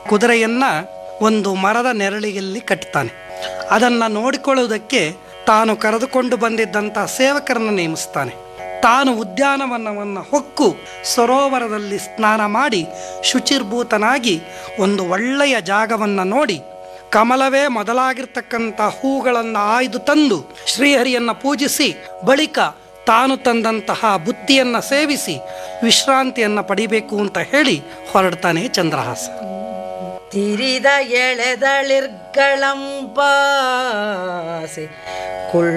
ಕುದುರೆಯನ್ನ ಒಂದು ಮರದ ನೆರಳಿಗೆಲ್ಲಿ ಕಟ್ತಾನೆ ಅದನ್ನು ನೋಡಿಕೊಳ್ಳುವುದಕ್ಕೆ ತಾನು ಕರೆದುಕೊಂಡು ಬಂದಿದ್ದಂಥ ಸೇವಕರನ್ನು ನೇಮಿಸ್ತಾನೆ ತಾನು ಉದ್ಯಾನವನವನ್ನು ಹೊಕ್ಕು ಸರೋವರದಲ್ಲಿ ಸ್ನಾನ ಮಾಡಿ ಶುಚಿರ್ಭೂತನಾಗಿ ಒಂದು ಒಳ್ಳೆಯ ಜಾಗವನ್ನು ನೋಡಿ ಕಮಲವೇ ಮೊದಲಾಗಿರ್ತಕ್ಕಂಥ ಹೂಗಳನ್ನು ಆಯ್ದು ತಂದು ಶ್ರೀಹರಿಯನ್ನು ಪೂಜಿಸಿ ಬಳಿಕ ತಾನು ತಂದಂತಹ ಬುತ್ತಿಯನ್ನು ಸೇವಿಸಿ ವಿಶ್ರಾಂತಿಯನ್ನು ಪಡಿಬೇಕು ಅಂತ ಹೇಳಿ ಹೊರಡ್ತಾನೆ ಚಂದ್ರಹಾಸ ತಿರಿದ ಎಳೆದಳಿರ್ಗಳಂಪಾಸೆ ಕುಳ್ಳ